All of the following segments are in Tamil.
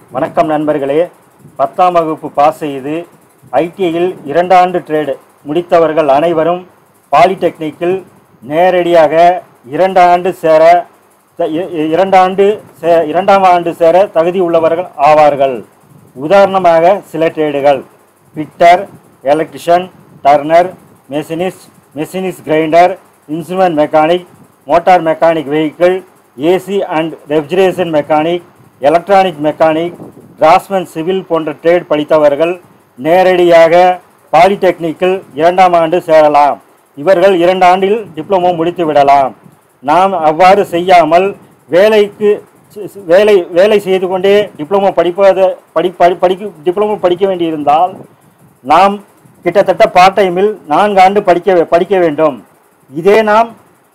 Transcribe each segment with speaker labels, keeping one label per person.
Speaker 1: வணக்கம் நண்பர்களே பத்தாம் வகுப்பு பாஸ் செய்து ஐடிஐயில் இரண்டாண்டு ட்ரேடு முடித்தவர்கள் அனைவரும் பாலிடெக்னிக்கில் நேரடியாக இரண்டாண்டு சேர த- இ- இ- இரண்டாண்டு சே இரண்டாம் ஆண்டு சேர தகுதி உள்ளவர்கள் ஆவார்கள் உதாரணமாக சில ட்ரேடுகள் fitter electrician turner machinist machinist grinder instrument mechanic motor mechanic vehicle AC and refrigeration mechanic electronic mechanic draughtsman civil போன்ற ட்ரேட் படித்தவர்கள் நேரடியாக பாலிடெக்னிக்கில் இரண்டாம் ஆண்டு சேரலாம் இவர்கள் இரண்டு ஆண்டில் டிப்ளமோ முடித்து விடலாம் நாம் அவ்வாறு செய்யாமல் வேலைக்கு சி- சி- வேலை வேலை செய்து கொண்டே டிப்ளமோ படிப்பது படி படி படிக்க டிப்ளமோ படிக்க வேண்டியிருந்தால் நாம் கிட்டத்தட்ட பார்ட் டைமில் நான்கு ஆண்டு படிக்க வே- படிக்க வேண்டும் இதே நாம்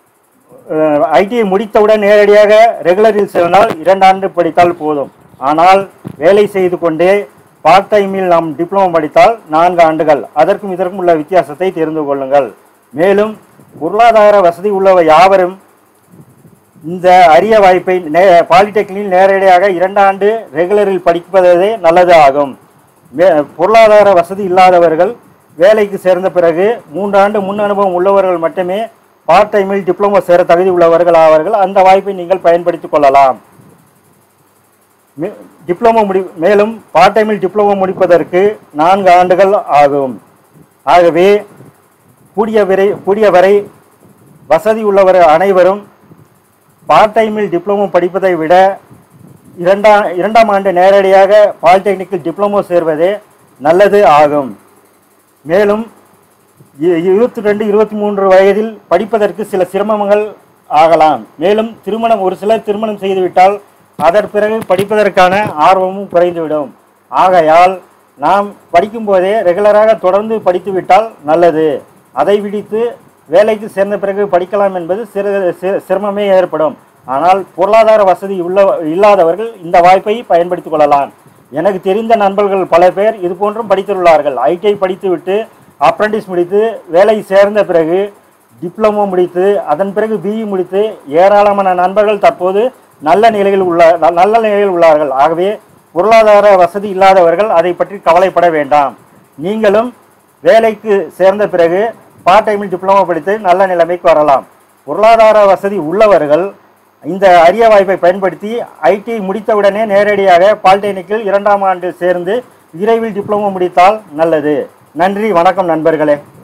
Speaker 1: ஐடிஐ முடித்தவுடன் நேரடியாக ரெகுலரில் சேர்ந்தால் இரண்டு ஆண்டு படித்தால் போதும் ஆனால் வேலை செய்து கொண்டே பார்ட் டைமில் நாம் டிப்ளமோ படித்தால் நான்கு ஆண்டுகள் அதற்கும் இதற்கும் உள்ள வித்தியாசத்தை தெரிந்து கொள்ளுங்கள் மேலும் பொருளாதார வசதி உள்ளவர் யாவரும் இந்த அரிய வாய்ப்பை நே பாலிடெக்னிக்கில் நேரடியாக இரண்டாண்டு ரெகுலரில் படிப்பதே நல்லது ஆகும் வே- பொருளாதார வசதி இல்லாதவர்கள் வேலைக்கு சேர்ந்த பிறகு மூன்றாண்டு முன் அனுபவம் உள்ளவர்கள் மட்டுமே பார்ட் டைமில் டிப்ளமோ சேர தகுதி உள்ளவர்கள் ஆவார்கள் அந்த வாய்ப்பை நீங்கள் பயன்படுத்திக் கொள்ளலாம் மே- டிப்ளமோ முடி மேலும் பார்ட் டைமில் டிப்ளமோ முடிப்பதற்கு நான்கு ஆண்டுகள் ஆகும் ஆகவே கூடிய விரை கூடிய வரை வசதி உள்ளவர் அனைவரும் பார்ட் டைமில் டிப்ளமோ படிப்பதை விட இரண்டாம் இரண்டாம் ஆண்டு நேரடியாக பாலிடெக்னிக்கில் டிப்ளமோ சேர்வதே நல்லது ஆகும் மேலும் இ- இருபத்தி ரெண்டு இருபத்தி மூன்று வயதில் படிப்பதற்கு சில சிரமங்கள் ஆகலாம் மேலும் திருமணம் ஒரு சிலர் திருமணம் செய்துவிட்டால் அதன் பிறகு படிப்பதற்கான ஆர்வமும் குறைந்துவிடும் ஆகையால் நாம் படிக்கும்போதே ரெகுலராக தொடர்ந்து படித்துவிட்டால் நல்லது அதை விடுத்து வேலைக்கு சேர்ந்த பிறகு படிக்கலாம் என்பது சிறு சி- சிரமமே ஏற்படும் ஆனால் பொருளாதார வசதி உள்ள இல்லாதவர்கள் இந்த வாய்ப்பை பயன்படுத்திக் கொள்ளலாம் எனக்கு தெரிந்த நண்பர்கள் பல பேர் இது போன்றும் படித்துள்ளார்கள் ஐடிஐ படித்துவிட்டு அப்ரண்டிஸ் முடித்து வேலை சேர்ந்த பிறகு டிப்ளமோ முடித்து அதன் பிறகு பிஇ முடித்து ஏராளமான நண்பர்கள் தற்போது நல்ல நிலையில் உள்ள ந- நல்ல நிலையில் உள்ளார்கள் ஆகவே பொருளாதார வசதி இல்லாதவர்கள் அதை பற்றி கவலைப்பட வேண்டாம் நீங்களும் வேலைக்கு சேர்ந்த பிறகு பார்ட் டைமில் டிப்ளமோ படித்து நல்ல நிலைமைக்கு வரலாம் பொருளாதார வசதி உள்ளவர்கள் இந்த அரிய வாய்ப்பை பயன்படுத்தி ஐடி முடித்தவுடனே நேரடியாக பாலிடெக்னிக்கில் இரண்டாம் ஆண்டு சேர்ந்து விரைவில் டிப்ளமோ முடித்தால் நல்லது நன்றி வணக்கம் நண்பர்களே